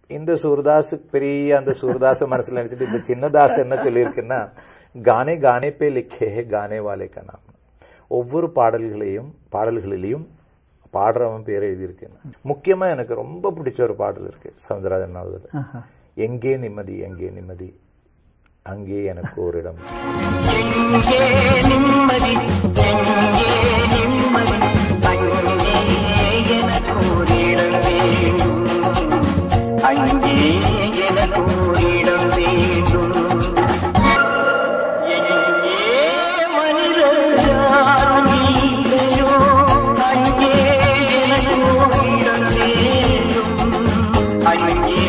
இந்த சூர்தாஸ் பெரிய அந்த சூர்தாஸ் மனசுல நினைச்சிட்டு இந்த சின்னதாஸ் என்ன சொல்லியிருக்குன்னா கானே கானே பே லிக்கே ஹே கானே வாலே கா நாம் ஒவ்வொரு பாடல்களையும் பாடல்களிலையும் பாடுறவன் பேர் எழுதியிருக்கு முக்கியமா எனக்கு ரொம்ப பிடிச்ச ஒரு பாடல் இருக்கு சவுந்தரராஜன் அவர்கள் எங்கே நிம்மதி எங்கே நிம்மதி அங்கே எனக்கு ஒரு இடம் எங்கே நிம்மதி எங்கே நிம்மதி அங்கே எனக்கு ஒரு இடம் வேண்டும் அங்கே எனக்கு ஒரு இடம் வேண்டும் எங்கே மனிதர் யாரும் இல்லையோ அங்கே எனக்கு ஒரு இடம் வேண்டும் அங்கே